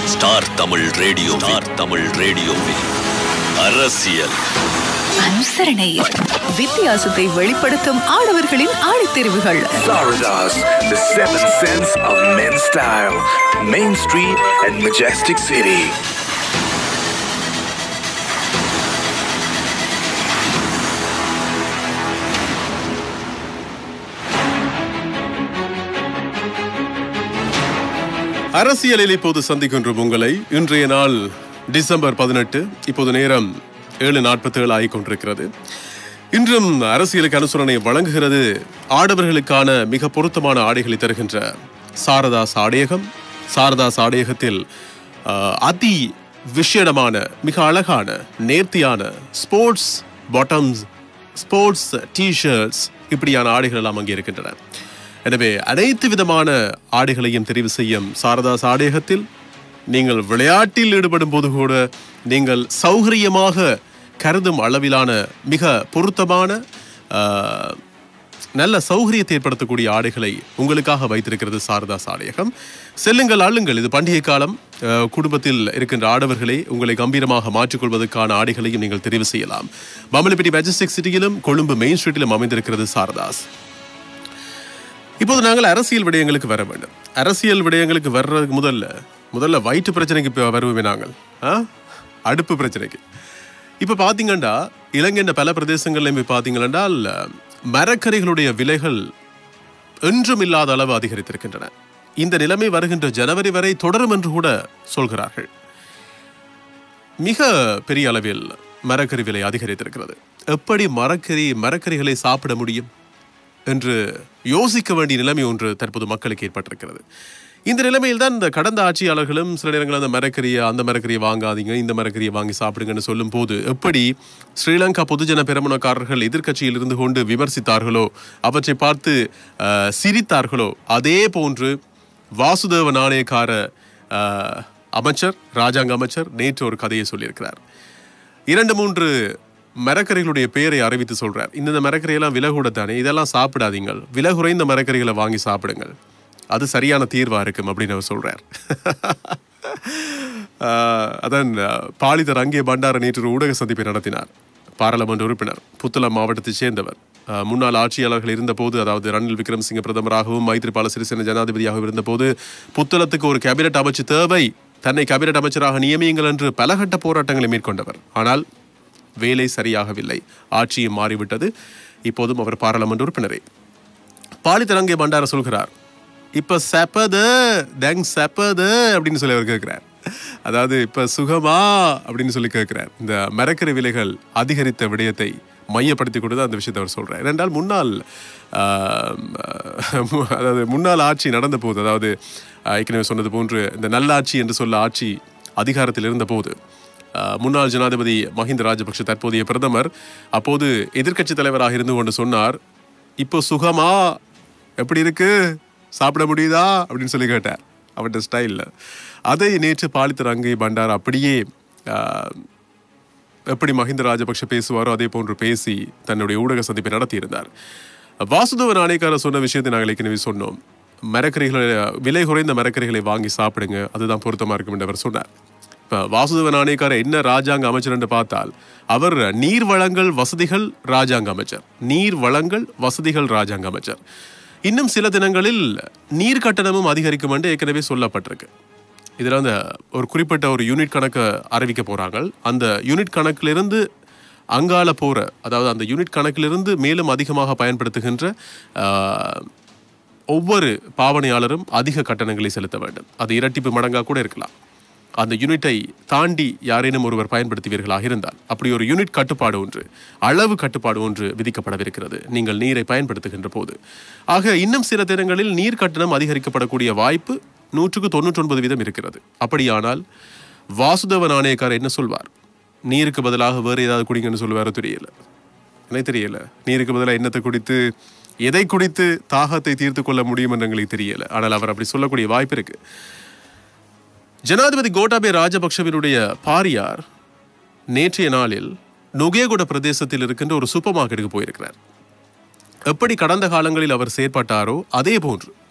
Star Tamil radio star Tamil ரேடியோவில் அரசியல் அனுசரணை வித்தியாசத்தை வெளிப்படுத்தும் ஆடவர்களின் ஆடித்தெரிவுகள் Florida's the seven sense of men's style. Main Street and Majestic City. அரசியலில் இப்போது சந்திக்கின்றோம் உங்களை இன்றைய நாள் டிசம்பர் பதினெட்டு இப்போது நேரம் ஏழு நாற்பத்தி ஏழு ஆகிக் கொண்டிருக்கிறது இன்றும் அரசியலுக்கு அனுசரணை வழங்குகிறது ஆடவர்களுக்கான மிக பொருத்தமான ஆடைகளை தருகின்ற சாரதாஸ் ஆடையகம் சாரதாஸ் ஆடையகத்தில் ஆஹ், அதி விஷயமான மிக அழகான நேர்த்தியான ஸ்போர்ட்ஸ் பாட்டம்ஸ் ஸ்போர்ட்ஸ் டிஷர்ட்ஸ் இப்படியான ஆடைகள் எல்லாம் அங்கே இருக்கின்றன எனவே அனைத்து விதமான ஆடைகளையும் தெரிவு செய்யும் சாரதாஸ் ஆடையகத்தில் நீங்கள் விளையாட்டில் ஈடுபடும் போது கூட நீங்கள் சௌகரியமாக கருதும் அளவிலான மிக பொருத்தமான ஆஹ், நல்ல சௌகரியத்தை ஏற்படுத்தக்கூடிய ஆடைகளை உங்களுக்காக வைத்திருக்கிறது சாரதாஸ் ஆடையகம் செல்லுங்கள் ஆளுங்கள் இது பண்டிகை காலம் அஹ், குடும்பத்தில் இருக்கின்ற ஆடவர்களை உங்களை கம்பீரமாக மாற்றிக்கொள்வதற்கான ஆடைகளையும் நீங்கள் தெரிவு செய்யலாம் மமலப்பிட்டி மெஜஸ்டிக் சிட்டியிலும் கொழும்பு மெயின் ஸ்ட்ரீட்டிலும் அமைந்திருக்கிறது சாரதாஸ் இப்போது நாங்கள் அரசியல் விடயங்களுக்கு வர வேண்டும் அரசியல் விடயங்களுக்கு வர்றதுக்கு முதல்ல முதல்ல வயிற்று பிரச்சனைக்கு இப்போ வருவோமே நாங்கள் ஆ அடுப்பு பிரச்சனைக்கு இப்போ பார்த்தீங்கன்னா இலங்கையின் பல பிரதேசங்கள்லையும் போய் பார்த்தீங்கன்னா மரக்கறிகளுடைய விலைகள் என்றும் இல்லாத அளவு அதிகரித்திருக்கின்றன இந்த நிலைமை வருகின்ற ஜனவரி வரை தொடரும் என்று கூட சொல்கிறார்கள் மிக பெரிய அளவில் மரக்கறி விலை அதிகரித்திருக்கிறது எப்படி மரக்கறி மரக்கறிகளை சாப்பிட முடியும் என்று யோசிக்க வேண்டிய நிலைமை ஒன்று தற்போது மக்களுக்கு ஏற்பட்டிருக்கிறது இந்த நிலைமையில் தான் இந்த கடந்த ஆட்சியாளர்களும் சில நேரங்களில் அந்த மரக்கறியை அந்த மரக்கறியை வாங்காதீங்க இந்த மரக்கறியை வாங்கி சாப்பிடுங்கன்னு சொல்லும் போது எப்படி ஸ்ரீலங்கா பொதுஜன பெரமுனக்காரர்கள் எதிர்க்கட்சியில் இருந்து கொண்டு விமர்சித்தார்களோ அவற்றை பார்த்து அஹ், சிரித்தார்களோ அதே போன்று வாசுதேவ நாணயக்கார அஹ், அமைச்சர் ராஜாங்க அமைச்சர் நேற்று ஒரு கதையை சொல்லியிருக்கிறார் இரண்டு மூன்று மரக்கறிகளுடைய பெயரை அறிவித்து சொல்றார் இந்த மரக்கறியெல்லாம் விலை கூட தானே இதெல்லாம் சாப்பிடாதீங்கள் விலை குறைந்த மரக்கறிகளை வாங்கி சாப்பிடுங்கள் அது சரியான தீர்வா இருக்கும் அப்படின்னு அவர் சொல்றார் ஆஹ், அதான் ஆஹ், பாலிதர் அங்கே பண்டார நேற்று ஒரு ஊடக சந்திப்பை நடத்தினார் பாராளுமன்ற உறுப்பினர் புத்தளம் மாவட்டத்தைச் சேர்ந்தவர் ஆஹ், முன்னாள் ஆட்சியாளர்கள் இருந்தபோது அதாவது ரணில் விக்ரமசிங்க பிரதமராகவும் மைத்ரிபால சிறிசேன ஜனாதிபதியாகவும் இருந்தபோது புத்தளத்துக்கு ஒரு கேபினட் அமைச்சு தேவை தன்னை கேபினட் அமைச்சராக நியமியுங்கள் என்று பலகட்ட போராட்டங்களை மேற்கொண்டவர் ஆனால் வேலை சரியாகவில்லை ஆட்சியும் மாறிவிட்டது இப்போதும் அவர் பாராளுமன்ற உறுப்பினரே பாலித்தரங்கே பண்டார சொல்கிறார் இப்ப செப்பது தெங் செப்பது அப்படின்னு சொல்லி அவர் கேட்கிறார் அதாவது இப்ப சுகமா அப்படின்னு சொல்லி கேட்கிறார் இந்த மரக்கறி விலைகள் அதிகரித்த விடயத்தை மையப்படுத்தி கொண்டு தான் அந்த விஷயத்தை அவர் சொல்றார் ஏனென்றால் முன்னாள் ஆஹ், அதாவது முன்னாள் ஆட்சி நடந்த போது அதாவது ஆஹ், ஏற்கனவே சொன்னது போன்று இந்த நல்லாட்சி என்று சொல்ல ஆட்சி அதிகாரத்தில் இருந்த போது ஆஹ், முன்னாள் ஜனாதிபதி மஹிந்த ராஜபக்ஷ தற்போதைய பிரதமர் அப்போது எதிர்க்கட்சி தலைவராக இருந்து கொண்டு சொன்னார் இப்போ சுகமா எப்படி இருக்கு சாப்பிட முடியுதா அப்படின்னு சொல்லி கேட்டார் அவர்கிட்ட ஸ்டைலில் அதை நேற்று பாலித்தர் அங்கே பண்டார் அப்படியே ஆஹ், எப்படி மஹிந்த ராஜபக்ஷ பேசுவாரோ அதே போன்று பேசி தன்னுடைய ஊடக சந்திப்பை நடத்தியிருந்தார் வாசுதேவ நாணயக்காரர் சொன்ன விஷயத்தை நாங்கள் ஏற்கனவே சொன்னோம் மரக்கறிகளை விலை குறைந்த மரக்கறிகளை வாங்கி சாப்பிடுங்க அதுதான் பொருத்தமா இருக்கும் என்று அவர் சொன்னார் இப்ப வாசுதேவ நாணயக்காரர் என்ன ராஜாங்க அமைச்சர் என்று பார்த்தால் அவர் நீர் வளங்கள் வசதிகள் ராஜாங்க அமைச்சர் நீர் வளங்கள் வசதிகள் ராஜாங்க அமைச்சர் இன்னும் சில தினங்களில் நீர் கட்டணமும் அதிகரிக்கும் என்று ஏற்கனவே சொல்லப்பட்டிருக்கு இதில் அந்த ஒரு குறிப்பிட்ட ஒரு யூனிட் கணக்கை அறிவிக்க போறாங்க அந்த யூனிட் கணக்கிலிருந்து அங்கால போற அதாவது அந்த யூனிட் கணக்கிலிருந்து மேலும் அதிகமாக பயன்படுத்துகின்ற ஆஹ், ஒவ்வொரு பாவனையாளரும் அதிக கட்டணங்களை செலுத்த வேண்டும் அது இரட்டிப்பு மடங்கா கூட இருக்கலாம் அந்த யூனிட்டை தாண்டி யாரேனும் ஒருவர் பயன்படுத்துவீர்களாக இருந்தால் அப்படி ஒரு யூனிட் கட்டுப்பாடு ஒன்று அளவு கட்டுப்பாடு ஒன்று விதிக்கப்படவிருக்கிறது நீங்கள் நீரை பயன்படுத்துகின்ற போது ஆக இன்னும் சில தினங்களில் நீர் கட்டணம் அதிகரிக்கப்படக்கூடிய வாய்ப்பு நூற்றுக்கு தொண்ணூற்றி ஒன்பது வீதம் இருக்கிறது அப்படியானால் வாசுதேவ நாணயக்காரர் என்ன சொல்வார் நீருக்கு பதிலாக வேறு ஏதாவது குடிங்கன்னு சொல்லுவாரோ தெரியல எனக்கு தெரியல நீருக்கு பதிலாக என்னத்தை குடித்து எதை குடித்து தாகத்தை தீர்த்து கொள்ள முடியும் என்று எங்களுக்கு தெரியல ஆனால் அவர் அப்படி சொல்லக்கூடிய வாய்ப்பு இருக்கு ஜனாதிபதி கோட்டாபே ராஜபக்ஷவினுடைய பாரியார் நேற்றைய நாளில் நுகேகுட பிரதேசத்தில் இருக்கின்ற ஒரு சூப்பர் மார்க்கெட்டுக்கு போயிருக்கிறார் எப்படி கடந்த காலங்களில் அவர் செயற்பட்டாரோ அதே போன்று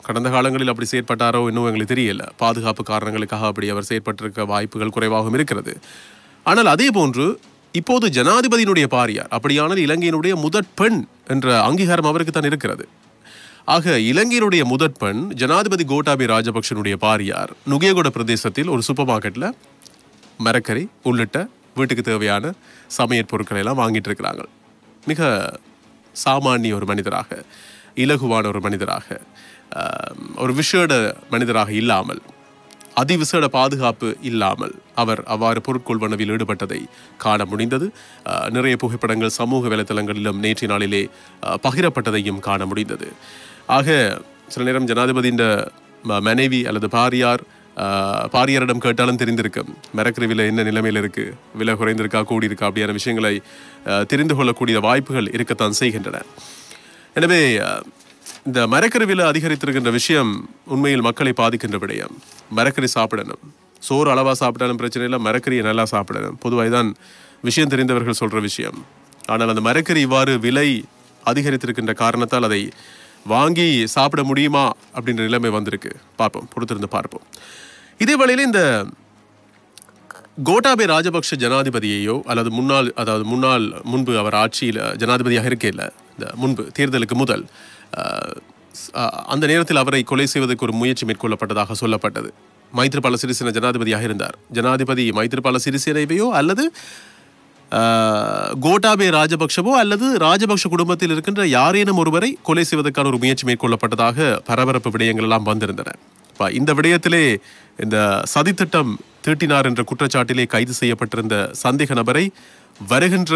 கடந்த காலங்களில் அப்படி செயற்பட்டாரோ இன்னும் எங்களுக்கு தெரியல பாதுகாப்பு காரணங்களுக்காக அப்படி அவர் செயற்பட்டிருக்க வாய்ப்புகள் குறைவாகவும் இருக்கிறது ஆனால் அதே போன்று இப்போது ஜனாதிபதியினுடைய பாரியார் அப்படியானால் இலங்கையினுடைய முதற் பெண் என்ற அங்கீகாரம் அவருக்கு தான் இருக்கிறது ஆக இலங்கையினுடைய முதற் பெண் ஜனாதிபதி கோட்டாபி ராஜபக்ஷனுடைய பாரியார் நுகேகொட பிரதேசத்தில் ஒரு சூப்பர் மார்க்கெட்டில் மரக்கறி உள்ளிட்ட வீட்டுக்கு தேவையான சமையற் பொருட்களை எல்லாம் வாங்கிட்டு இருக்கிறாங்க மிக சாமானிய ஒரு மனிதராக இலகுவான ஒரு மனிதராக ஆம், ஒரு விஷேட மனிதராக இல்லாமல் அதிவிசேட பாதுகாப்பு இல்லாமல் அவர் அவ்வாறு பொருட்கொள்வனவில் ஈடுபட்டதை காண முடிந்தது அஹ், நிறைய புகைப்படங்கள் சமூக வலைத்தளங்களிலும் நேற்றைய நாளிலே அஹ், பகிரப்பட்டதையும் காண முடிந்தது ஆக சில நேரம் ஜனாதிபதியின் ம- மனைவி அல்லது பாரியார் அஹ், பாரியாரிடம் கேட்டாலும் தெரிந்திருக்கும் மிரக்கிற விலை என்ன நிலைமையில் இருக்கு விலை குறைந்திருக்கா கூடி இருக்கா அப்படியான விஷயங்களை அஹ், தெரிந்து கொள்ளக்கூடிய வாய்ப்புகள் இருக்கத்தான் செய்கின்றன எனவே அஹ், இந்த மரக்கறி விலை அதிகரித்திருக்கின்ற விஷயம் உண்மையில் மக்களை பாதிக்கின்ற விடயம் மரக்கறி சாப்பிடணும் சோறு அளவா சாப்பிட்டாலும் பிரச்சனை இல்லை மரக்கறியை நல்லா சாப்பிடணும் பொதுவாக தான் விஷயம் தெரிந்தவர்கள் சொல்ற விஷயம் ஆனால் அந்த மரக்கறி இவ்வாறு விலை அதிகரித்திருக்கின்ற காரணத்தால் அதை வாங்கி சாப்பிட முடியுமா அப்படின்ற நிலைமை வந்திருக்கு பார்ப்போம் பொறுத்திருந்து பார்ப்போம் இதே வேளையில் இந்த கோட்டாபே ராஜபக்ஷ ஜனாதிபதியையோ அல்லது முன்னாள் அதாவது முன்னாள் முன்பு அவர் ஆட்சியில் ஜனாதிபதியாக இருக்கையில் இந்த முன்பு தேர்தலுக்கு முதல் அஹ், ஸ்- அஹ், அந்த நேரத்தில் அவரை கொலை செய்வதற்கு ஒரு முயற்சி மேற்கொள்ளப்பட்டதாக சொல்லப்பட்டது மைத்ரிபால சிறிசேன ஜனாதிபதியாக இருந்தார் ஜனாதிபதி மைத்ரிபால சிறிசேனைவையோ அல்லது அஹ், கோட்டாபே ராஜபக்ஷவோ அல்லது ராஜபக்ஷ குடும்பத்தில் இருக்கின்ற யாரேனும் ஒருவரை கொலை செய்வதற்கான ஒரு முயற்சி மேற்கொள்ளப்பட்டதாக பரபரப்பு விடயங்கள் எல்லாம் வந்திருந்தன இப்ப இந்த விடயத்திலே இந்த சதித்திட்டம் தீட்டினார் என்ற குற்றச்சாட்டிலே கைது செய்யப்பட்டிருந்த சந்தேக நபரை வருகின்ற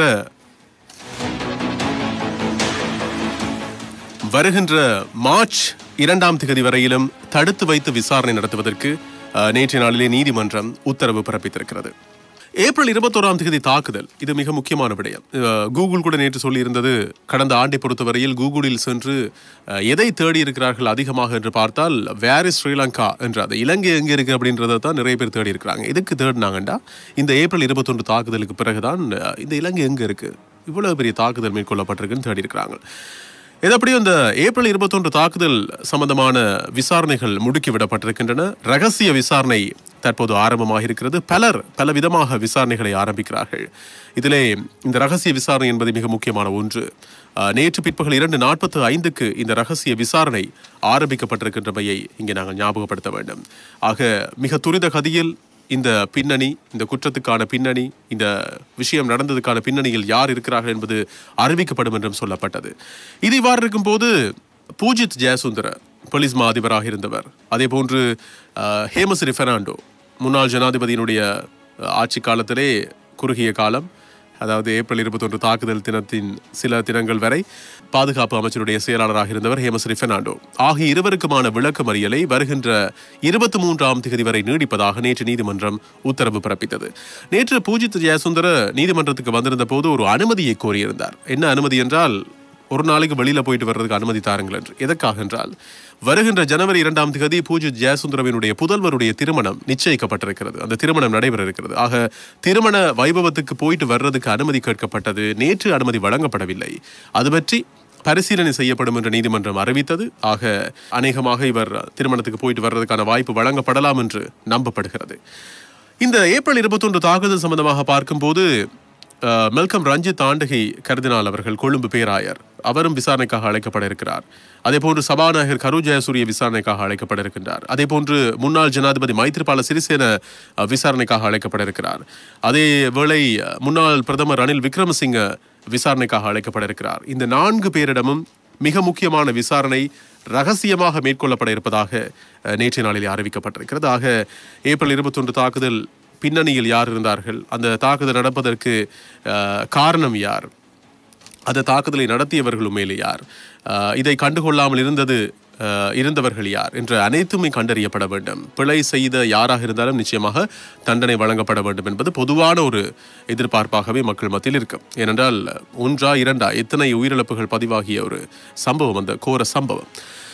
வருகின்ற மார்ச் இரண்டாம் திகதி வரையிலும் தடுத்து வைத்து விசாரணை நடத்துவதற்கு அஹ், நேற்றைய நாளிலே நீதிமன்றம் உத்தரவு பிறப்பித்திருக்கிறது ஏப்ரல் இருபத்தோராம் தேதி தாக்குதல் இது மிக முக்கியமான விடயம் அஹ், கூகுள் கூட நேற்று சொல்லியிருந்தது கடந்த ஆண்டை பொறுத்தவரையில் கூகுளில் சென்று அஹ், எதை தேடி இருக்கிறார்கள் அதிகமாக என்று பார்த்தால் வேர் இஸ் ஸ்ரீலங்கா என்ற அந்த இலங்கை எங்கே இருக்கு அப்படின்றத தான் நிறைய பேர் தேடி இருக்கிறாங்க எதுக்கு தேடினாங்கண்டா இந்த ஏப்ரல் இருபத்தொன்று தாக்குதலுக்கு பிறகுதான் அஹ், இந்த இலங்கை எங்க இருக்கு இவ்வளவு பெரிய தாக்குதல் மேற்கொள்ளப்பட்டிருக்குன்னு தேடி இருக்கிறாங்க இது அப்படியும் இந்த ஏப்ரல் இருபத்தொன்று தாக்குதல் சம்பந்தமான விசாரணைகள் முடுக்கிவிடப்பட்டிருக்கின்றன ரகசிய விசாரணை தற்போது ஆரம்பமாக இருக்கிறது பலர் பல விதமாக விசாரணைகளை ஆரம்பிக்கிறார்கள் இதிலே இந்த ரகசிய விசாரணை என்பது மிக முக்கியமான ஒன்று அஹ், நேற்று பிற்பகல் இரண்டு நாற்பத்து ஐந்துக்கு இந்த ரகசிய விசாரணை ஆரம்பிக்கப்பட்டிருக்கின்றமையை இங்கே நாங்கள் ஞாபகப்படுத்த வேண்டும் ஆக மிக துரித கதியில் இந்த பின்னணி இந்த குற்றத்துக்கான பின்னணி இந்த விஷயம் நடந்ததுக்கான பின்னணியில் யார் இருக்கிறார்கள் என்பது அறிவிக்கப்படும் என்றும் சொல்லப்பட்டது இது இவ்வாறு இருக்கும்போது பூஜித் ஜெயசுந்தர போலீஸ் மா அதிபராக இருந்தவர் அதே போன்று அஹ், ஹேமஸ்ரீ பெர்னாண்டோ முன்னாள் ஜனாதிபதியினுடைய அஹ், ஆட்சி காலத்திலே குறுகிய காலம் அதாவது ஏப்ரல் இருபத்தொன்று தாக்குதல் தினத்தின் சில தினங்கள் வரை பாதுகாப்பு அமைச்சருடைய செயலாளராக இருந்தவர் ஹேமஸ்ரீ பெர்னாண்டோ ஆகிய இருவருக்குமான விளக்கமறியலை வருகின்ற இருபத்தி மூன்றாம் தேதி வரை நீடிப்பதாக நேற்று நீதிமன்றம் உத்தரவு பிறப்பித்தது நேற்று பூஜித் ஜெயசுந்தர நீதிமன்றத்துக்கு வந்திருந்த போது ஒரு அனுமதியை கோரியிருந்தார் என்ன அனுமதி என்றால் ஒரு நாளைக்கு வெளியில போயிட்டு வர்றதுக்கு அனுமதி தாருங்கள் என்று எதற்காக என்றால் வருகின்ற ஜனவரி இரண்டாம் தேதி பூஜித் ஜெயசுந்தரவினுடைய புதல்வருடைய திருமணம் நிச்சயிக்கப்பட்டிருக்கிறது அந்த திருமணம் நடைபெற இருக்கிறது ஆக திருமண வைபவத்துக்கு போயிட்டு வர்றதுக்கு அனுமதி கேட்கப்பட்டது நேற்று அனுமதி வழங்கப்படவில்லை அது பற்றி பரிசீலனை செய்யப்படும் என்று நீதிமன்றம் அறிவித்தது ஆக அநேகமாக இவர் திருமணத்துக்கு போயிட்டு வர்றதுக்கான வாய்ப்பு வழங்கப்படலாம் என்று நம்பப்படுகிறது இந்த ஏப்ரல் இருபத்தொன்று தாக்குதல் சம்பந்தமாக பார்க்கும்போது அஹ், மெல்கம் ரஞ்சித் ஆண்டகை கருதினால் அவர்கள் கொழும்பு பேராயர் அவரும் விசாரணைக்காக அழைக்கப்பட இருக்கிறார் அதே போன்று சபாநாயகர் கரு ஜெயசூரிய விசாரணைக்காக அழைக்கப்பட இருக்கின்றார் அதே போன்று முன்னாள் ஜனாதிபதி மைத்ரிபால சிறிசேன அஹ், விசாரணைக்காக அழைக்கப்பட இருக்கிறார் அதே வேளை அஹ், முன்னாள் பிரதமர் ரணில் விக்ரமசிங்க விசாரணைக்காக அழைக்கப்பட இருக்கிறார் இந்த நான்கு பேரிடமும் மிக முக்கியமான விசாரணை ரகசியமாக மேற்கொள்ளப்பட இருப்பதாக அஹ், நேற்றைய நாளில் அறிவிக்கப்பட்டிருக்கிறது ஆக ஏப்ரல் இருபத்தொன்று தாக்குதல் பின்னணியில் யார் இருந்தார்கள் அந்த தாக்குதல் நடப்பதற்கு அஹ், காரணம் யார் அந்த தாக்குதலை நடத்தியவர்கள் உண்மையிலே யார் அஹ், இதை கண்டுகொள்ளாமல் இருந்தது அஹ், இருந்தவர்கள் யார் என்ற அனைத்துமே கண்டறியப்பட வேண்டும் பிழை செய்த யாராக இருந்தாலும் நிச்சயமாக தண்டனை வழங்கப்பட வேண்டும் என்பது பொதுவான ஒரு எதிர்பார்ப்பாகவே மக்கள் மத்தியில் இருக்கும் ஏனென்றால் ஒன்றா இரண்டா எத்தனை உயிரிழப்புகள் பதிவாகிய ஒரு சம்பவம் அந்த கோர சம்பவம்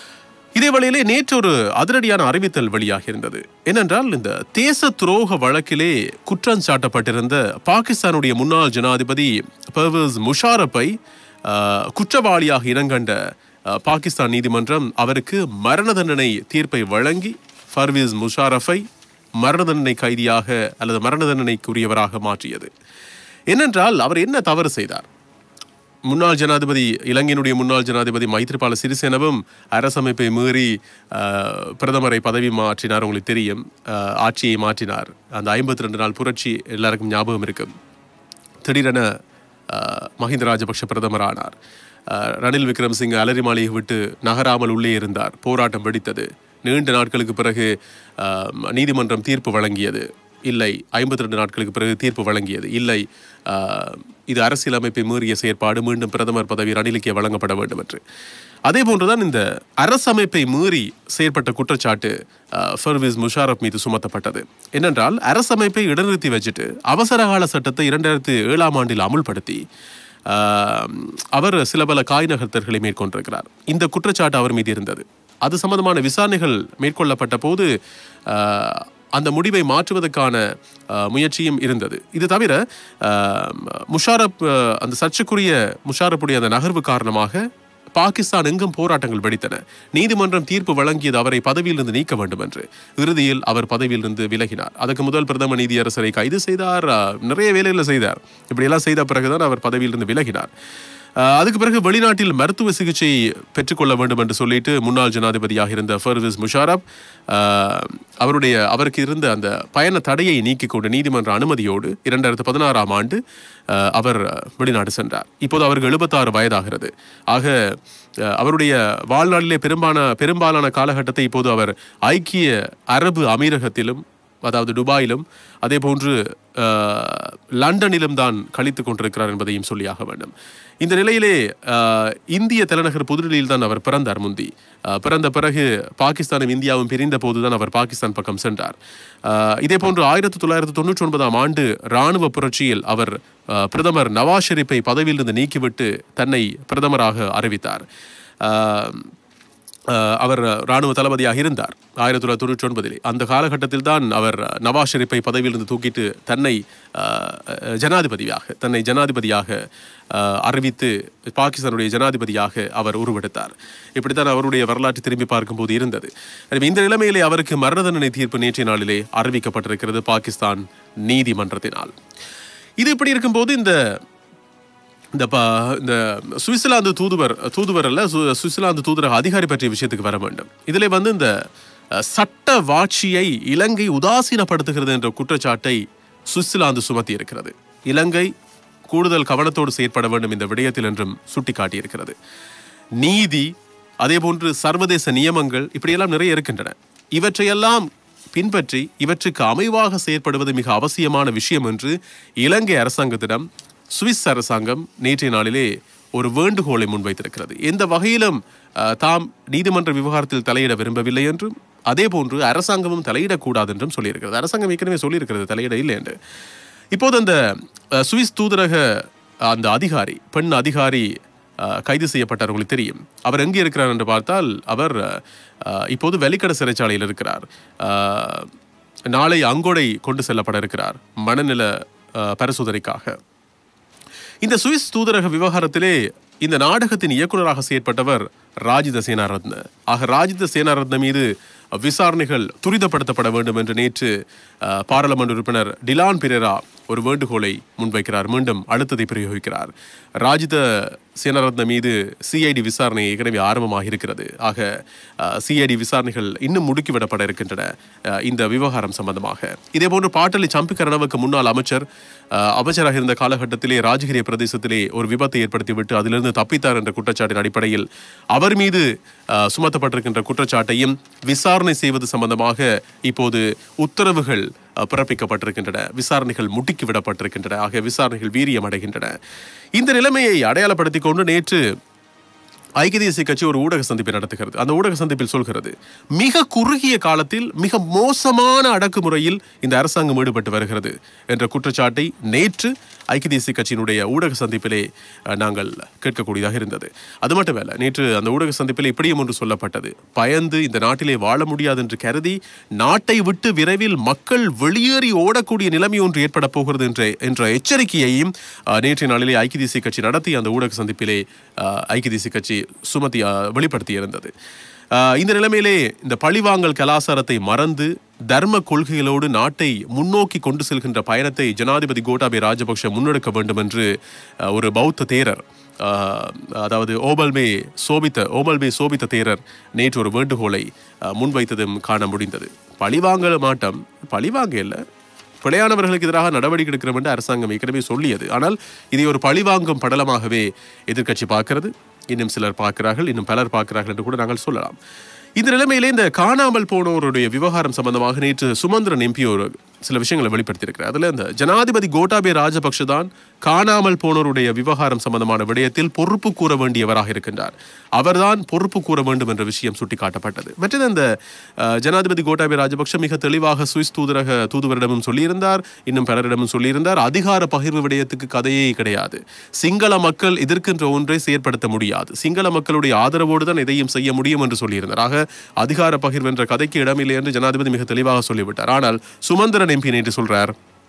இதே வேளையிலே நேற்று ஒரு அதிரடியான அறிவித்தல் வெளியாகி இருந்தது என்னென்றால் இந்த தேச துரோக வழக்கிலே குற்றம் சாட்டப்பட்டிருந்த பாகிஸ்தானுடைய முன்னாள் ஜனாதிபதி பர்வேஸ் முஷாரப்பை ஆஹ், குற்றவாளியாக இனங்கண்ட அஹ், பாகிஸ்தான் நீதிமன்றம் அவருக்கு மரண தண்டனை தீர்ப்பை வழங்கி ஃபர்வீஸ் முஷாரஃபை மரண தண்டனை கைதியாக அல்லது மரண தண்டனைக்குரியவராக மாற்றியது என்னென்றால் அவர் என்ன தவறு செய்தார் முன்னாள் ஜனாதிபதி இலங்கையினுடைய முன்னாள் ஜனாதிபதி மைத்ரிபால சிறிசேனவும் அரசமைப்பை மீறி அஹ், பிரதமரை பதவி மாற்றினார் உங்களுக்கு தெரியும் அஹ், ஆட்சியை மாற்றினார் அந்த ஐம்பத்தி ரெண்டு நாள் புரட்சி எல்லாருக்கும் ஞாபகம் இருக்கும் திடீரென அஹ், மஹிந்த ராஜபக்ஷ பிரதமர் ஆனார் அஹ், ரணில் விக்ரமசிங்க அலரி மாளிகை விட்டு நகராமல் உள்ளே இருந்தார் போராட்டம் வெடித்தது நீண்ட நாட்களுக்கு பிறகு அஹ், நீதிமன்றம் தீர்ப்பு வழங்கியது இல்லை ஐம்பத்தி ரெண்டு நாட்களுக்கு பிறகு தீர்ப்பு வழங்கியது இல்லை அஹ், இது அரசியலமைப்பை மீறிய செயற்பாடு மீண்டும் பிரதமர் பதவி ரணிலுக்கே வழங்கப்பட வேண்டும் என்று அதே போன்றுதான் இந்த அரசமைப்பை மீறி செயற்பட்ட குற்றச்சாட்டு அஹ், ஃபர்வீஸ் முஷாரப் மீது சுமத்தப்பட்டது என்னென்றால் அரசமைப்பை இடைநிறுத்தி வச்சுட்டு அவசரகால சட்டத்தை இரண்டாயிரத்தி ஏழாம் ஆண்டில் அமுல்படுத்தி அஹ், அவர் சில பல காய் நகர்த்தல்களை மேற்கொண்டிருக்கிறார் இந்த குற்றச்சாட்டு அவர் மீது இருந்தது அது சம்பந்தமான விசாரணைகள் மேற்கொள்ளப்பட்ட போது அஹ், அந்த முடிவை மாற்றுவதற்கான அஹ், முயற்சியும் இருந்தது இது தவிர அஹ், முஷாரப் அஹ், அந்த சர்ச்சைக்குரிய முஷாரப்புடைய அந்த நகர்வு காரணமாக பாகிஸ்தான் எங்கும் போராட்டங்கள் வெடித்தன நீதிமன்றம் தீர்ப்பு வழங்கியது அவரை பதவியிலிருந்து நீக்க வேண்டும் என்று இறுதியில் அவர் பதவியிலிருந்து விலகினார் அதுக்கு முதல் பிரதம நீதியரசரை கைது செய்தார் அஹ், நிறைய வேலைகளை செய்தார் இப்படியெல்லாம் செய்த பிறகுதான் அவர் பதவியிலிருந்து விலகினார் அஹ், அதுக்கு பிறகு வெளிநாட்டில் மருத்துவ சிகிச்சை பெற்றுக்கொள்ள வேண்டும் என்று சொல்லிட்டு முன்னாள் ஜனாதிபதியாக இருந்த ஃபர்விஸ் முஷாரப் அஹ், அவருடைய அவருக்கு இருந்த அந்த பயண தடையை நீக்கிக் கொண்டு நீதிமன்ற அனுமதியோடு இரண்டாயிரத்து பதினாறாம் ஆண்டு அஹ், அவர் வெளிநாடு சென்றார் இப்போது அவருக்கு எழுபத்தாறு வயதாகிறது ஆக அஹ், அவருடைய வாழ்நாளிலே பெரும்பாலான பெரும்பாலான காலகட்டத்தை இப்போது அவர் ஐக்கிய அரபு அமீரகத்திலும் அதாவது துபாயிலும் அதே போன்று அஹ், லண்டனிலும் தான் கழித்துக் கொண்டிருக்கிறார் என்பதையும் சொல்லியாக வேண்டும் இந்த நிலையிலே அஹ், இந்திய தலைநகர் புதுடில்லியில் தான் அவர் பிறந்தார் முந்தி அஹ், பிறந்த பிறகு பாகிஸ்தானும் இந்தியாவும் பிரிந்த போதுதான் அவர் பாகிஸ்தான் பக்கம் சென்றார் அஹ், இதே போன்று ஆயிரத்தி தொள்ளாயிரத்தி தொண்ணூற்றி ஒன்பதாம் ஆண்டு ராணுவ புரட்சியில் அவர் அஹ், பிரதமர் நவாஸ் ஷெரீப்பை பதவியிலிருந்து நீக்கிவிட்டு தன்னை பிரதமராக அறிவித்தார் அஹ், அஹ் அவர் ராணுவ தளபதியாக இருந்தார் ஆயிரத்தி தொள்ளாயிரத்தி தொண்ணூற்றி ஒன்பதிலே அந்த காலகட்டத்தில் தான் அவர் நவாஸ் ஷெரீப்பை பதவியிலிருந்து தூக்கிட்டு தன்னை அஹ், அஹ், ஜனாதிபதியாக தன்னை ஜனாதிபதியாக அஹ், அறிவித்து பாகிஸ்தானுடைய ஜனாதிபதியாக அவர் உருவெடுத்தார் இப்படித்தான் அவருடைய வரலாற்றை திரும்பி பார்க்கும்போது இருந்தது எனவே இந்த நிலைமையிலே அவருக்கு மரண தண்டனை தீர்ப்பு நேற்றைய நாளிலே அறிவிக்கப்பட்டிருக்கிறது பாகிஸ்தான் நீதிமன்றத்தினால் இது இப்படி இருக்கும்போது இந்த இந்த ப இந்த சுவிட்சர்லாந்து தூதுவர் தூதுவர் அல்ல சு- சுவிட்சர்லாந்து தூதரக அதிகாரி பற்றிய விஷயத்துக்கு வர வேண்டும் இதிலே வந்து இந்த அஹ், சட்ட வாட்சியை இலங்கை உதாசீனப்படுத்துகிறது என்ற குற்றச்சாட்டை சுவிட்சர்லாந்து சுமத்தி இருக்கிறது இலங்கை கூடுதல் கவனத்தோடு செயற்பட வேண்டும் இந்த விடயத்தில் என்றும் சுட்டிக்காட்டியிருக்கிறது நீதி அதேபோன்று சர்வதேச நியமங்கள் இப்படியெல்லாம் நிறைய இருக்கின்றன இவற்றையெல்லாம் பின்பற்றி இவற்றுக்கு அமைவாக செயற்படுவது மிக அவசியமான விஷயம் என்று இலங்கை அரசாங்கத்திடம் சுவிஸ் அரசாங்கம் நேற்றைய நாளிலே ஒரு வேண்டுகோளை முன்வைத்திருக்கிறது எந்த வகையிலும் அஹ், தாம் நீதிமன்ற விவகாரத்தில் தலையிட விரும்பவில்லை என்றும் அதே போன்று அரசாங்கமும் தலையிடக்கூடாது என்றும் சொல்லியிருக்கிறது அரசாங்கம் ஏற்கனவே சொல்லியிருக்கிறது தலையிட இல்லை என்று இப்போது அந்த அஹ், சுவிஸ் தூதரக அந்த அதிகாரி பெண் அதிகாரி அஹ், கைது செய்யப்பட்டார் உங்களுக்கு தெரியும் அவர் எங்கே இருக்கிறார் என்று பார்த்தால் அவர் அஹ், இப்போது வெலிக்கட சிறைச்சாலையில் இருக்கிறார் அஹ், நாளை அங்கோடை கொண்டு செல்லப்பட இருக்கிறார் மனநல அஹ், பரிசோதனைக்காக இந்த சுவிஸ் தூதரக விவகாரத்திலே இந்த நாடகத்தின் இயக்குனராக செயற்பட்டவர் ராஜித சேனாரத்ன ஆக ராஜித சேனாரத்ன மீது விசாரணைகள் துரிதப்படுத்தப்பட வேண்டும் என்று நேற்று அஹ், பாராளுமன்ற உறுப்பினர் டிலான் பிரேரா ஒரு வேண்டுகோளை முன்வைக்கிறார் மீண்டும் அழுத்தத்தை பிரயோகிக்கிறார் ராஜித சேனாரத்ன மீது சிஐடி விசாரணை ஏற்கனவே ஆரம்பமாக இருக்கிறது ஆக சிஐடி விசாரணைகள் இன்னும் முடுக்கிவிடப்பட இருக்கின்றன அஹ், இந்த விவகாரம் சம்பந்தமாக இதேபோன்று பாட்டலி சம்பிக்கரணவுக்கு முன்னாள் அமைச்சர் அஹ், அமைச்சராக இருந்த காலகட்டத்திலே ராஜகிரிய பிரதேசத்திலே ஒரு விபத்தை ஏற்படுத்திவிட்டு அதிலிருந்து தப்பித்தார் என்ற குற்றச்சாட்டின் அடிப்படையில் அவர் மீது அஹ், சுமத்தப்பட்டிருக்கின்ற குற்றச்சாட்டையும் விசாரணை செய்வது சம்பந்தமாக இப்போது உத்தரவுகள் அஹ், பிறப்பிக்கப்பட்டிருக்கின்றன விசாரணைகள் முடுக்கி விடப்பட்டிருக்கின்றன ஆக விசாரணைகள் வீரியம் அடைகின்றன இந்த நிலைமையை அடையாளப்படுத்திக் கொண்டு நேற்று ஐக்கிய தேசிய கட்சி ஒரு ஊடக சந்திப்பை நடத்துகிறது அந்த ஊடக சந்திப்பில் சொல்கிறது மிக குறுகிய காலத்தில் மிக மோசமான அடக்குமுறையில் இந்த அரசாங்கம் ஈடுபட்டு வருகிறது என்ற குற்றச்சாட்டை நேற்று ஐக்கிய தேசிய கட்சியினுடைய ஊடக சந்திப்பிலே அஹ், நாங்கள் கேட்கக்கூடியதாக இருந்தது அது மட்டுமல்ல நேற்று அந்த ஊடக சந்திப்பில் இப்படியும் ஒன்று சொல்லப்பட்டது பயந்து இந்த நாட்டிலே வாழ முடியாது என்று கருதி நாட்டை விட்டு விரைவில் மக்கள் வெளியேறி ஓடக்கூடிய நிலைமை ஒன்று ஏற்பட போகிறது என்ற என்ற எச்சரிக்கையையும் அஹ், நேற்றைய நாளிலே ஐக்கிய தேசிய கட்சி நடத்திய அந்த ஊடக சந்திப்பிலே அஹ், ஐக்கிய தேசிய கட்சி சுமத்தி அஹ், வெளிப்படுத்தியிருந்தது ஆஹ் இந்த நிலைமையிலே இந்த பழிவாங்கல் கலாச்சாரத்தை மறந்து தர்ம கொள்கைகளோடு நாட்டை முன்னோக்கி கொண்டு செல்கின்ற பயணத்தை ஜனாதிபதி கோட்டாபே ராஜபக்ஷ முன்னெடுக்க வேண்டும் என்று ஆஹ், ஒரு பௌத்த தேரர் ஆஹ், அதாவது ஓபல்மே சோபித்த ஓபல்மே சோபித்த தேரர் நேற்று ஒரு வேண்டுகோளை ஆஹ், முன்வைத்ததும் காண முடிந்தது பழிவாங்கல் மாட்டம் பழிவாங்க இல்லை பிழையானவர்களுக்கு எதிராக நடவடிக்கை எடுக்கிறோம் என்று அரசாங்கம் ஏற்கனவே சொல்லியது ஆனால் இதை ஒரு பழிவாங்கும் படலமாகவே எதிர்க்கட்சி பார்க்கிறது இன்னும் சிலர் பார்க்கிறார்கள் இன்னும் பலர் பார்க்கிறார்கள் என்று கூட நாங்கள் சொல்லலாம் இந்த நிலைமையிலே இந்த காணாமல் போனோருடைய விவகாரம் சம்பந்தமாக நேற்று சுமந்திரன் எம்பி ஒரு சில விஷயங்களை வெளிப்படுத்தியிருக்கிறார் அதுல இந்த ஜனாதிபதி கோட்டாபே ராஜபக்ஷ தான் காணாமல் போனோருடைய விவகாரம் சம்பந்தமான விடயத்தில் பொறுப்பு கூற வேண்டியவராக இருக்கின்றார் அவர்தான் பொறுப்பு கூற வேண்டும் என்ற விஷயம் சுட்டிக்காட்டப்பட்டது மற்றது இந்த அஹ், ஜனாதிபதி கோட்டாபே ராஜபக்ஷ மிக தெளிவாக சுவிஸ் தூதரக தூதுவரிடமும் சொல்லியிருந்தார் இன்னும் பலரிடமும் சொல்லியிருந்தார் அதிகார பகிர்வு விடயத்துக்கு கதையே கிடையாது சிங்கள மக்கள் எதிர்க்கின்ற ஒன்றை செயற்படுத்த முடியாது சிங்கள மக்களுடைய ஆதரவோடு தான் எதையும் செய்ய முடியும் என்று சொல்லியிருந்தார் ஆக அதிகார பகிர்வு என்ற கதைக்கு இடமில்லை என்று ஜனாதிபதி மிக தெளிவாக சொல்லிவிட்டார் ஆனால் சுமந்திரன் எம்பி நேற்று சொல்றார்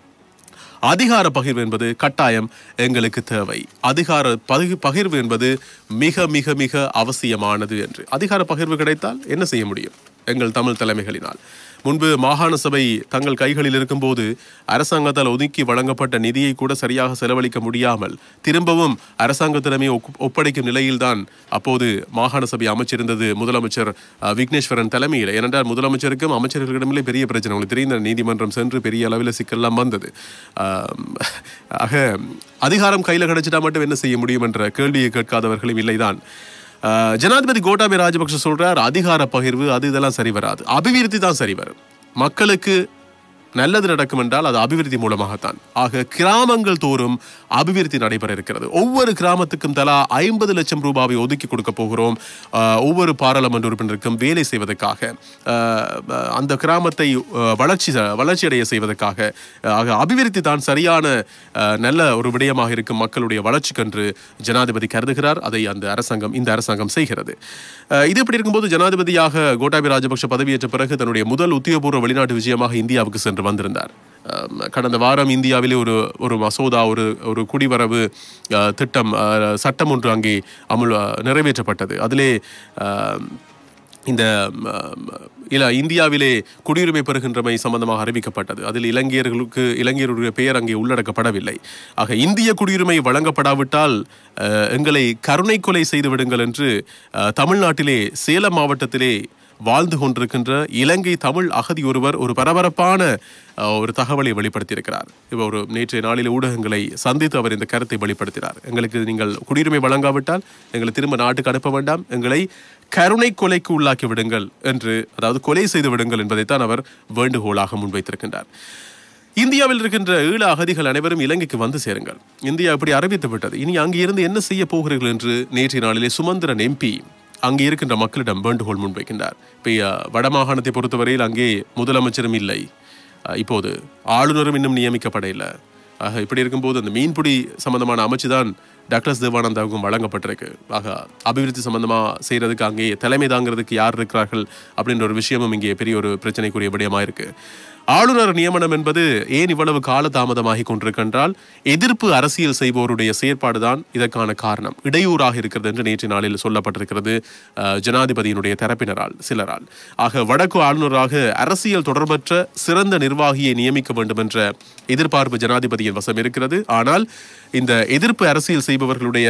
அதிகார பகிர்வு என்பது கட்டாயம் எங்களுக்கு தேவை அதிகார பகிர் பகிர்வு என்பது மிக மிக மிக அவசியமானது என்று அதிகார பகிர்வு கிடைத்தால் என்ன செய்ய முடியும் எங்கள் தமிழ் தலைமைகளினால் முன்பு மாகாண சபை தங்கள் கைகளில் இருக்கும்போது அரசாங்கத்தால் ஒதுக்கி வழங்கப்பட்ட நிதியை கூட சரியாக செலவழிக்க முடியாமல் திரும்பவும் அரசாங்கத்திடமே ஒப்- ஒப்படைக்கும் நிலையில்தான் அப்போது மாகாண சபை அமைச்சிருந்தது முதலமைச்சர் அஹ், விக்னேஸ்வரன் தலைமையில் ஏனென்றால் முதலமைச்சருக்கும் அமைச்சர்களிடமில்லே பெரிய பிரச்சனை உங்களுக்கு தெரிந்த நீதிமன்றம் சென்று பெரிய அளவில் சிக்கல்லாம் வந்தது ஆம், ஆக அதிகாரம் கையில் கிடைச்சிட்டா மட்டும் என்ன செய்ய முடியும் என்ற கேள்வியை கேட்காதவர்களும் இல்லைதான் ஆஹ், ஜனாதிபதி கோட்டாபய ராஜபக்ஷ சொல்றார் அதிகார பகிர்வு அது இதெல்லாம் சரி வராது அபிவிருத்தி தான் சரி வரும் மக்களுக்கு நல்லது நடக்கும் என்றால் அது அபிவிருத்தி மூலமாகத்தான் ஆக கிராமங்கள் தோறும் அபிவிருத்தி நடைபெற இருக்கிறது ஒவ்வொரு கிராமத்துக்கும் தலா ஐம்பது லட்சம் ரூபாவை ஒதுக்கி கொடுக்க போகிறோம் ஆஹ், ஒவ்வொரு பாராளுமன்ற உறுப்பினருக்கும் வேலை செய்வதற்காக ஆஹ், அந்த கிராமத்தை ஆஹ், வளர்ச்சி வளர்ச்சியடைய செய்வதற்காக ஆக அபிவிருத்தி தான் சரியான ஆஹ், நல்ல ஒரு விடயமாக இருக்கும் மக்களுடைய வளர்ச்சிக்கென்று ஜனாதிபதி கருதுகிறார் அதை அந்த அரசாங்கம் இந்த அரசாங்கம் செய்கிறது ஆஹ், இது இப்படி இருக்கும்போது ஜனாதிபதியாக கோட்டாபய ராஜபக்ஷ பதவியேற்ற பிறகு தன்னுடைய முதல் உத்தியோகபூர்வ வெளிநாட்டு விஜயமாக இந்தியாவுக்கு சென்று வந்திருந்தார் ஆம், கடந்த வாரம் இந்தியாவிலே ஒரு ஒரு மசோதா ஒரு ஒரு குடிவரவு ஆஹ், திட்டம் ஆஹ், சட்டம் ஒன்று அங்கே அமுல் ஆஹ், நிறைவேற்றப்பட்டது அதிலே ஆம், இந்த ம், இல்ல இந்தியாவிலே குடியுரிமை பெறுகின்றமை சம்பந்தமாக அறிவிக்கப்பட்டது அதில் இலங்கையர்களுக்கு இலங்கையருடைய பெயர் அங்கே உள்ளடக்கப்படவில்லை ஆக இந்திய குடியுரிமை வழங்கப்படாவிட்டால் அஹ், எங்களை கருணை கொலை செய்து விடுங்கள் என்று அஹ், தமிழ்நாட்டிலே சேலம் மாவட்டத்திலே வாழ்ந்து கொண்டிருக்கின்ற இலங்கை தமிழ் அகதி ஒருவர் ஒரு பரபரப்பான அஹ், ஒரு தகவலை வெளிப்படுத்தியிருக்கிறார் இவர் ஒரு நேற்றைய நாளில் ஊடகங்களை சந்தித்து அவர் இந்த கருத்தை வெளிப்படுத்தினார் எங்களுக்கு நீங்கள் குடியுரிமை வழங்காவிட்டால் எங்களை திரும்ப நாட்டுக்கு அனுப்ப வேண்டாம் எங்களை கருணை கொலைக்கு உள்ளாக்கி விடுங்கள் என்று அதாவது கொலை செய்து விடுங்கள் என்பதைத்தான் அவர் வேண்டுகோளாக முன்வைத்திருக்கின்றார் இந்தியாவில் இருக்கின்ற ஈழ அகதிகள் அனைவரும் இலங்கைக்கு வந்து சேருங்கள் இந்தியா இப்படி அறிவித்து விட்டது இனி அங்கே இருந்து என்ன செய்ய போகிறீர்கள் என்று நேற்றைய நாளிலே சுமந்திரன் எம்பி அங்கே இருக்கின்ற மக்களிடம் வேண்டுகோள் முன்வைக்கின்றார் இப்போ அஹ், வடமாகாணத்தை பொறுத்தவரையில் அங்கே முதலமைச்சரும் இல்லை அஹ், இப்போது ஆளுநரும் இன்னும் நியமிக்கப்பட இல்லை ஆக இப்படி இருக்கும்போது அந்த மீன்பிடி சம்பந்தமான அமைச்சு தான் டாக்டர்ஸ் தேவானந்தாவுக்கும் வழங்கப்பட்டிருக்கு ஆக அபிவிருத்தி சம்பந்தமா செய்யறதுக்கு அங்கே தலைமை தாங்கிறதுக்கு யார் இருக்கிறார்கள் அப்படின்ற ஒரு விஷயமும் இங்கே பெரிய ஒரு பிரச்சனைக்குரிய விடயமா இருக்கு ஆளுநர் நியமனம் என்பது ஏன் இவ்வளவு கால தாமதமாகி கொண்டிருக்கின்றால் எதிர்ப்பு அரசியல் செய்பவருடைய செயற்பாடுதான் இதற்கான காரணம் இடையூறாக இருக்கிறது என்று நேற்று நாளில் சொல்லப்பட்டிருக்கிறது அஹ், ஜனாதிபதியினுடைய தரப்பினரால் சிலரால் ஆக வடக்கு ஆளுநராக அரசியல் தொடர்பற்ற சிறந்த நிர்வாகியை நியமிக்க வேண்டும் என்ற எதிர்பார்ப்பு ஜனாதிபதியின் வசம் இருக்கிறது ஆனால் இந்த எதிர்ப்பு அரசியல் செய்பவர்களுடைய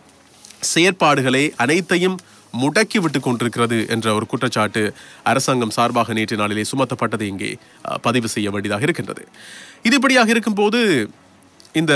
செயற்பாடுகளை அனைத்தையும் முடக்கி விட்டு கொண்டிருக்கிறது என்ற ஒரு குற்றச்சாட்டு அரசாங்கம் சார்பாக நேற்று நாளிலே சுமத்தப்பட்டது இங்கே அஹ், பதிவு செய்ய வேண்டியதாக இருக்கின்றது இது இப்படியாக இருக்கும்போது இந்த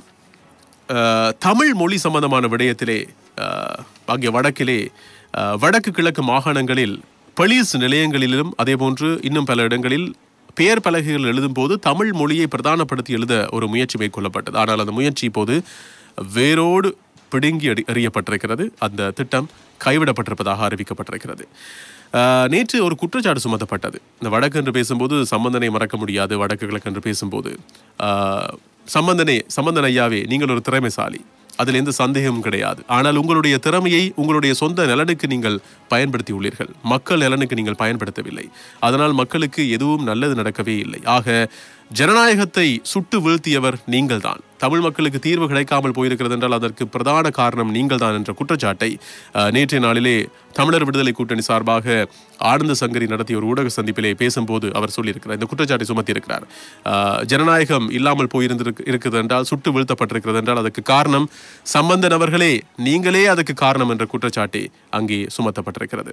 அஹ், தமிழ் மொழி சம்பந்தமான விடயத்திலே அஹ், அங்கே வடக்கிலே அஹ், வடக்கு கிழக்கு மாகாணங்களில் போலீஸ் நிலையங்களிலும் அதேபோன்று இன்னும் பல இடங்களில் பெயர் பலகைகள் எழுதும் போது தமிழ் மொழியை பிரதானப்படுத்தி எழுத ஒரு முயற்சி மேற்கொள்ளப்பட்டது ஆனால் அந்த முயற்சி இப்போது வேரோடு பிடுங்கி எறி- எறியப்பட்டிருக்கிறது அந்த திட்டம் கைவிடப்பட்டிருப்பதாக அறிவிக்கப்பட்டிருக்கிறது ஆஹ், நேற்று ஒரு குற்றச்சாட்டு சுமத்தப்பட்டது இந்த வடக்கு என்று பேசும்போது சம்பந்தனை மறக்க முடியாது வடக்கு கிழக்கு என்று பேசும்போது ஆஹ், சம்பந்தனே சம்பந்தன் ஐயாவே நீங்கள் ஒரு திறமைசாலி அதில் எந்த சந்தேகமும் கிடையாது ஆனால் உங்களுடைய திறமையை உங்களுடைய சொந்த நலனுக்கு நீங்கள் பயன்படுத்தி உள்ளீர்கள் மக்கள் நலனுக்கு நீங்கள் பயன்படுத்தவில்லை அதனால் மக்களுக்கு எதுவும் நல்லது நடக்கவே இல்லை ஆக ஜனநாயகத்தை சுட்டு வீழ்த்தியவர் நீங்கள்தான் தமிழ் மக்களுக்கு தீர்வு கிடைக்காமல் போயிருக்கிறது என்றால் அதற்கு பிரதான காரணம் நீங்கள்தான் என்ற குற்றச்சாட்டை அஹ், நேற்றைய நாளிலே தமிழர் விடுதலை கூட்டணி சார்பாக ஆனந்த சங்கரி நடத்திய ஒரு ஊடக சந்திப்பிலே பேசும்போது அவர் சொல்லியிருக்கிறார் இந்த குற்றச்சாட்டை சுமத்தி இருக்கிறார் ஜனநாயகம் இல்லாமல் போயிருந்திருக்கு இருக்குது என்றால் சுட்டு வீழ்த்தப்பட்டிருக்கிறது என்றால் அதுக்கு காரணம் சம்பந்தன் அவர்களே நீங்களே அதுக்கு காரணம் என்ற குற்றச்சாட்டை அங்கே சுமத்தப்பட்டிருக்கிறது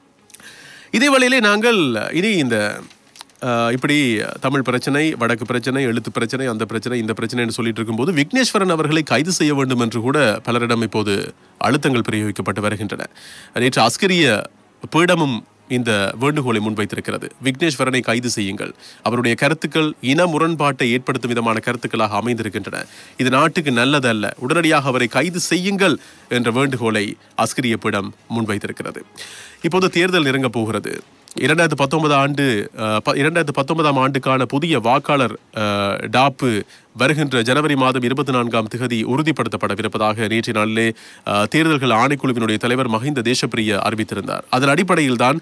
இதே வழியிலே நாங்கள் இனி இந்த அஹ், இப்படி தமிழ் பிரச்சனை வடக்கு பிரச்சனை எழுத்து பிரச்சனை அந்த பிரச்சனை இந்த பிரச்சனைன்னு சொல்லிட்டு இருக்கும்போது விக்னேஸ்வரன் அவர்களை கைது செய்ய வேண்டும் என்று கூட பலரிடம் இப்போது அழுத்தங்கள் பிரயோகிக்கப்பட்டு வருகின்றன நேற்று அஸ்கரிய பீடமும் இந்த வேண்டுகோளை முன்வைத்திருக்கிறது விக்னேஸ்வரனை கைது செய்யுங்கள் அவருடைய கருத்துக்கள் இன முரண்பாட்டை ஏற்படுத்தும் விதமான கருத்துக்களாக அமைந்திருக்கின்றன இது நாட்டுக்கு நல்லதல்ல உடனடியாக அவரை கைது செய்யுங்கள் என்ற வேண்டுகோளை அஸ்கிரிய பீடம் முன்வைத்திருக்கிறது இப்போது தேர்தல் நெருங்க போகிறது இரண்டாயிரத்து பத்தொன்பதாம் ஆண்டு அஹ், ப- இரண்டாயிரத்து பத்தொன்பதாம் ஆண்டுக்கான புதிய வாக்காளர் அஹ், டாப்பு வருகின்ற ஜனவரி மாதம் இருபத்தி நான்காம் திகதி உறுதிப்படுத்தப்படவிருப்பதாக நேற்றைய நாளிலே அஹ், தேர்தல்கள் ஆணைக்குழுவினுடைய தலைவர் மஹிந்த தேசப்பிரிய அறிவித்திருந்தார் அதன் அடிப்படையில் தான்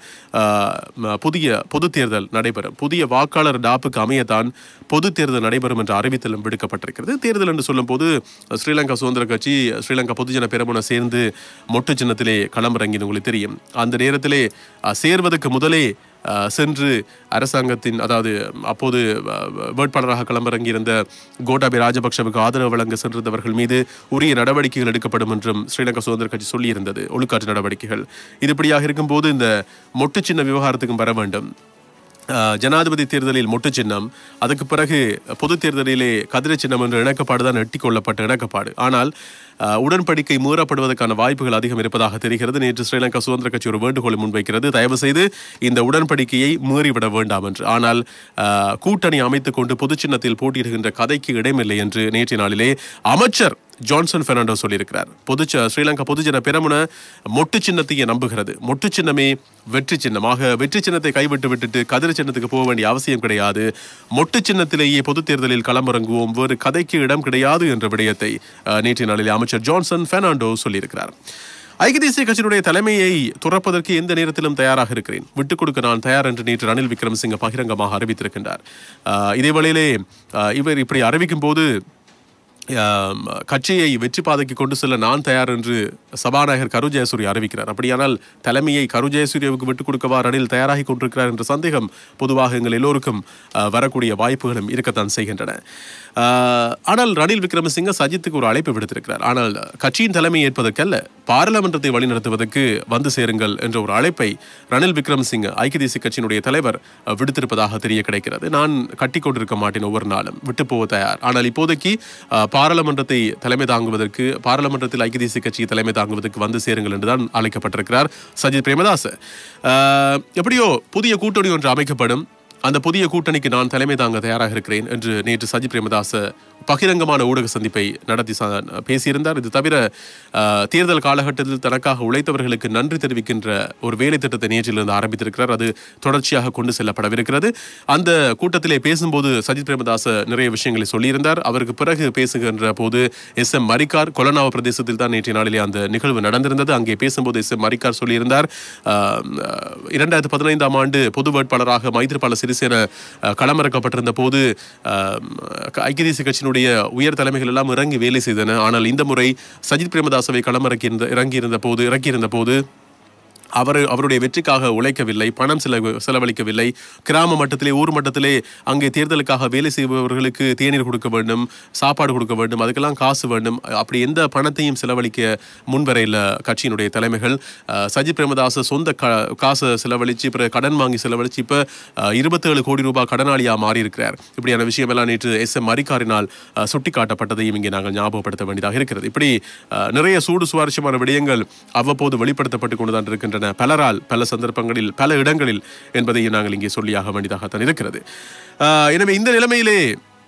புதிய பொது தேர்தல் நடைபெறும் புதிய வாக்காளர் டாப்புக்கு அமையத்தான் பொது தேர்தல் நடைபெறும் என்ற அறிவித்தலும் விடுக்கப்பட்டிருக்கிறது தேர்தல் என்று சொல்லும்போது ஸ்ரீலங்கா சுதந்திர கட்சி ஸ்ரீலங்கா பொதுஜன பெரமுன சேர்ந்து மொட்டு சின்னத்திலே களமிறங்கினது உங்களுக்கு தெரியும் அந்த நேரத்திலே அஹ், சேர்வதற்கு முதலே அஹ், சென்று அரசாங்கத்தின் அதாவது அப்போது அஹ், வேட்பாளராக களமிறங்கியிருந்த கோட்டாபய ராஜபக்சவுக்கு ஆதரவு வழங்க சென்றிருந்தவர்கள் மீது உரிய நடவடிக்கைகள் எடுக்கப்படும் என்றும் ஸ்ரீலங்கா சுதந்திர கட்சி சொல்லியிருந்தது ஒழுக்காற்று நடவடிக்கைகள் இது இப்படியாக இருக்கும்போது இந்த மொட்டு சின்ன விவகாரத்துக்கும் வர வேண்டும் அஹ், ஜனாதிபதி தேர்தலில் மொட்டு சின்னம் அதுக்கு பிறகு பொது தேர்தலிலே கதிரை சின்னம் என்ற இணக்கப்பாடு தான் எட்டி கொள்ளப்பட்ட இணக்கப்பாடு ஆனால் அஹ், உடன்படிக்கை மீறப்படுவதற்கான வாய்ப்புகள் அதிகம் இருப்பதாக தெரிகிறது நேற்று ஸ்ரீலங்கா சுதந்திர கட்சி ஒரு வேண்டுகோளை முன்வைக்கிறது தயவு செய்து இந்த உடன்படிக்கையை மீறிவிட வேண்டாம் என்று ஆனால் அஹ், கூட்டணி அமைத்துக் கொண்டு பொது சின்னத்தில் போட்டியிடுகின்ற கதைக்கு இடமில்லை என்று நேற்றைய நாளிலே அமைச்சர் ஜான்சன் பெர்னாண்டோ சொல்லியிருக்கிறார் பொது ஸ்ரீலங்கா பொதுஜன பெரமுன மொட்டு சின்னத்தையே நம்புகிறது மொட்டு சின்னமே வெற்றி சின்னமாக வெற்றி சின்னத்தை கைவிட்டு விட்டுட்டு கதிர சின்னத்துக்கு போக வேண்டிய அவசியம் கிடையாது மொட்டு சின்னத்திலேயே பொது தேர்தலில் களமிறங்குவோம் வேறு கதைக்கு இடம் கிடையாது என்ற விடயத்தை அஹ், நேற்றைய நாளிலே அமைச்சர் ஜான்சன் பெர்னாண்டோ சொல்லியிருக்கிறார் ஐக்கிய தேசிய கட்சியினுடைய தலைமையை துறப்பதற்கு எந்த நேரத்திலும் தயாராக இருக்கிறேன் விட்டுக் கொடுக்க நான் தயார் என்று நேற்று ரணில் விக்ரமசிங்க பகிரங்கமாக அறிவித்திருக்கின்றார் அஹ், இதே வேளையிலே அஹ், இவர் இப்படி அறிவிக்கும் போது ஆம், கட்சியை வெற்றி பாதைக்கு கொண்டு செல்ல நான் தயார் என்று சபாநாயகர் கரு ஜெயசூரிய அறிவிக்கிறார் அப்படியானால் தலைமையை கரு ஜெயசூரியவுக்கு விட்டுக் கொடுக்கவா ரணில் தயாராகி கொண்டிருக்கிறார் என்ற சந்தேகம் பொதுவாக எங்கள் எல்லோருக்கும் ஆ, வரக்கூடிய வாய்ப்புகளும் இருக்கத்தான் செய்கின்றன ஆ, ஆனால் ரணில் விக்ரமசிங்க சஜித்துக்கு ஒரு அழைப்பு விடுத்திருக்கிறார் ஆனால் கட்சியின் தலைமை ஏற்பதற்கல்ல பாராளுமன்றத்தை வழிநடத்துவதற்கு வந்து சேருங்கள் என்ற ஒரு அழைப்பை ரணில் விக்ரமசிங்க ஐக்கிய தேசிய கட்சியினுடைய தலைவர் அ, விடுத்திருப்பதாக தெரிய கிடைக்கிறது நான் கட்டி கொண்டிருக்க மாட்டேன் ஒவ்வொரு நாளும் விட்டு போக தயார் ஆனால் இப்போதைக்கு அ, பாராளுமன்றத்தை தலைமை தாங்குவதற்கு பாராளுமன்றத்தில் ஐக்கிய தேசிய கட்சி தலைமை தாங்குவதற்கு வந்து சேருங்கள் என்றுதான் அழைக்கப்பட்டிருக்கிறார் சஜித் பிரேமதாஸ் அ, எப்படியோ புதிய கூட்டணி ஒன்று அமைக்கப்படும் அந்த புதிய கூட்டணிக்கு நான் தலைமை தாங்க தயாராக இருக்கிறேன் என்று நேற்று சஜித் பிரேமதாஸ் பகிரங்கமான ஊடக சந்திப்பை நடத்தி ச- பேசியிருந்தார் இது தவிர அஹ், தேர்தல் காலகட்டத்தில் தனக்காக உழைத்தவர்களுக்கு நன்றி தெரிவிக்கின்ற ஒரு வேலை திட்டத்தை நேற்றிலிருந்து ஆரம்பித்திருக்கிறார் அது தொடர்ச்சியாக கொண்டு செல்லப்படவிருக்கிறது அந்த கூட்டத்திலே பேசும்போது சஜித் பிரேமதாஸ் நிறைய விஷயங்களை சொல்லியிருந்தார் அவருக்கு பிறகு பேசுகின்ற போது எஸ் எம் மரிக்கார் கொலனாவ பிரதேசத்தில் தான் நேற்றைய நாளிலே அந்த நிகழ்வு நடந்திருந்தது அங்கே பேசும்போது எஸ் எம் மரிக்கார் சொல்லியிருந்தார் அஹ், இரண்டாயிரத்து பதினைந்தாம் ஆண்டு பொது வேட்பாளராக மைத்ரிபால சிறிசேன அஹ், களமிறக்கப்பட்டிருந்த போது அஹ், ஐக்கிய தேசிய கட்சியினுடைய உயர் தலைமைகள் எல்லாம் இறங்கி வேலை செய்தன ஆனால் இந்த முறை சஜித் பிரேமதாசவை களமிறக்கியிருந்த இறங்கியிருந்த போது இறக்கியிருந்த போது அவர் அவருடைய வெற்றிக்காக உழைக்கவில்லை பணம் செலவு செலவழிக்கவில்லை கிராம மட்டத்திலே ஊர் மட்டத்திலே அங்கே தேர்தலுக்காக வேலை செய்பவர்களுக்கு தேநீர் கொடுக்க வேண்டும் சாப்பாடு கொடுக்க வேண்டும் அதுக்கெல்லாம் காசு வேண்டும் அப்படி எந்த பணத்தையும் செலவழிக்க முன்வரையில் கட்சியினுடைய தலைமைகள் அஹ், சஜித் பிரேமதாச சொந்த க காசை செலவழிச்சு பிறகு கடன் வாங்கி செலவழிச்சு இப்போ இருபத்தேழு கோடி ரூபாய் கடனாளியாக மாறி இருக்கிறார் இப்படியான விஷயமெல்லாம் நேற்று எஸ் எம் மரிக்காரினால் அஹ், சுட்டிக்காட்டப்பட்டதையும் இங்கே நாங்கள் ஞாபகப்படுத்த வேண்டியதாக இருக்கிறது இப்படி அஹ், நிறைய சூடு சுவாரஸ்யமான விடயங்கள் அவ்வப்போது வெளிப்படுத்தப்பட்டு கொண்டுதான் இருக்கின்றன பலரால் பல சந்தர்ப்பங்களில் பல இடங்களில் என்பதையும் நாங்கள் இங்கே சொல்லியாக வேண்டியதாகத்தான் இருக்கிறது அஹ், எனவே இந்த நிலைமையிலே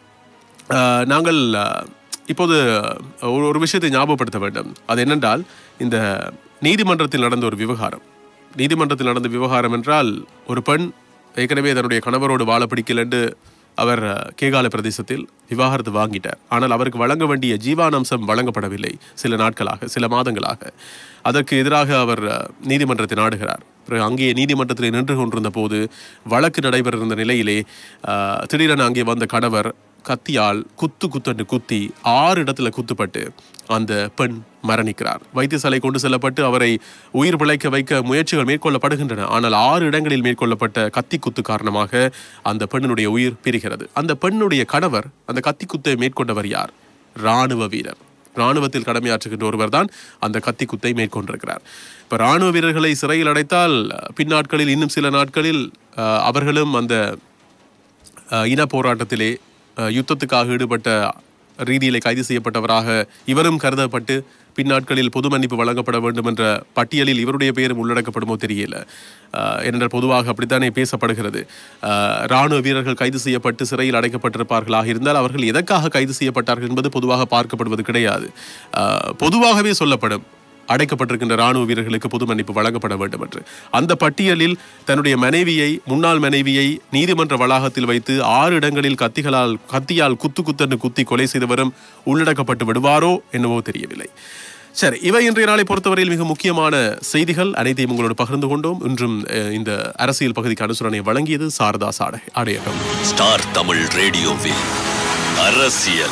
அஹ், நாங்கள் அஹ், இப்போது ஒரு ஒரு விஷயத்தை ஞாபகப்படுத்த வேண்டும் அது என்னென்றால் இந்த நீதிமன்றத்தில் நடந்த ஒரு விவகாரம் நீதிமன்றத்தில் நடந்த விவகாரம் என்றால் ஒரு பெண் ஏற்கனவே தன்னுடைய கணவரோடு வாழ பிடிக்கல என்று அவர் அஹ், கேகால பிரதேசத்தில் விவாகரத்து வாங்கிட்டார் ஆனால் அவருக்கு வழங்க வேண்டிய ஜீவானம்சம் வழங்கப்படவில்லை சில நாட்களாக சில மாதங்களாக அதற்கு எதிராக அவர் அஹ், நீதிமன்றத்தை நாடுகிறார் பிறகு அங்கே நீதிமன்றத்தில் நின்று கொண்டிருந்த போது வழக்கு நடைபெற இருந்த நிலையிலே அஹ், திடீரென அங்கே வந்த கணவர் கத்தியால் குத்து குத்தண்டு குத்தி ஆறு இடத்துல குத்துப்பட்டு அந்த பெண் மரணிக்கிறார் வைத்தியசாலை கொண்டு செல்லப்பட்டு அவரை உயிர் பிழைக்க வைக்க முயற்சிகள் மேற்கொள்ளப்படுகின்றன ஆனால் ஆறு இடங்களில் மேற்கொள்ளப்பட்ட கத்தி குத்து காரணமாக அந்த பெண்ணினுடைய உயிர் பிரிகிறது அந்த பெண்ணுடைய கணவர் அந்த கத்தி குத்தை மேற்கொண்டவர் யார் ராணுவ வீரர் ராணுவத்தில் கடமையாற்றுகின்ற ஒருவர் தான் அந்த கத்தி குத்தை மேற்கொண்டிருக்கிறார் இப்ப ராணுவ வீரர்களை சிறையில் அடைத்தால் பின்னாட்களில் இன்னும் சில நாட்களில் அஹ், அவர்களும் அந்த அஹ், இன போராட்டத்திலே அஹ், யுத்தத்துக்காக ஈடுபட்ட ரீதியிலே கைது செய்யப்பட்டவராக இவரும் கருதப்பட்டு பின்னாட்களில் பொது மன்னிப்பு வழங்கப்பட வேண்டும் என்ற பட்டியலில் இவருடைய பெயரும் உள்ளடக்கப்படுமோ தெரியல அஹ், ஏனென்றால் பொதுவாக அப்படித்தானே பேசப்படுகிறது அஹ், ராணுவ வீரர்கள் கைது செய்யப்பட்டு சிறையில் அடைக்கப்பட்டிருப்பார்களாக இருந்தால் அவர்கள் எதற்காக கைது செய்யப்பட்டார்கள் என்பது பொதுவாக பார்க்கப்படுவது கிடையாது அஹ், பொதுவாகவே சொல்லப்படும் அடைக்கப்பட்டிருக்கின்ற ராணுவ வீரர்களுக்கு பொது மன்னிப்பு வழங்கப்பட வேண்டும் என்று அந்த பட்டியலில் தன்னுடைய மனைவியை முன்னாள் மனைவியை நீதிமன்ற வளாகத்தில் வைத்து ஆறு இடங்களில் கத்திகளால் கத்தியால் குத்து குத்தன்னு குத்தி கொலை செய்தவரும் உள்ளடக்கப்பட்டு விடுவாரோ என்னவோ தெரியவில்லை சரி இவை இன்றைய நாளை பொறுத்தவரையில் மிக முக்கியமான செய்திகள் அனைத்தையும் உங்களோடு பகிர்ந்து கொண்டோம் இன்றும் அஹ், இந்த அரசியல் பகுதிக்கு அனுசரணை வழங்கியது சாரதாஸ் ஆடை ஆடையகம் ஸ்டார் தமிழ் ரேடியோவில் அரசியல்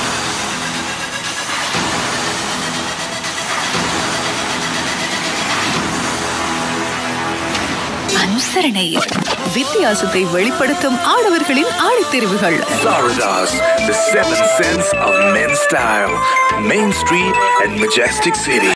அனுசரணை வித்தியாசத்தை வெளிப்படுத்தும் ஆடவர்களின் ஆடைத்தெரிவுகள் Florida's The Seven Sense of Men's Style. Main Street and Majestic City.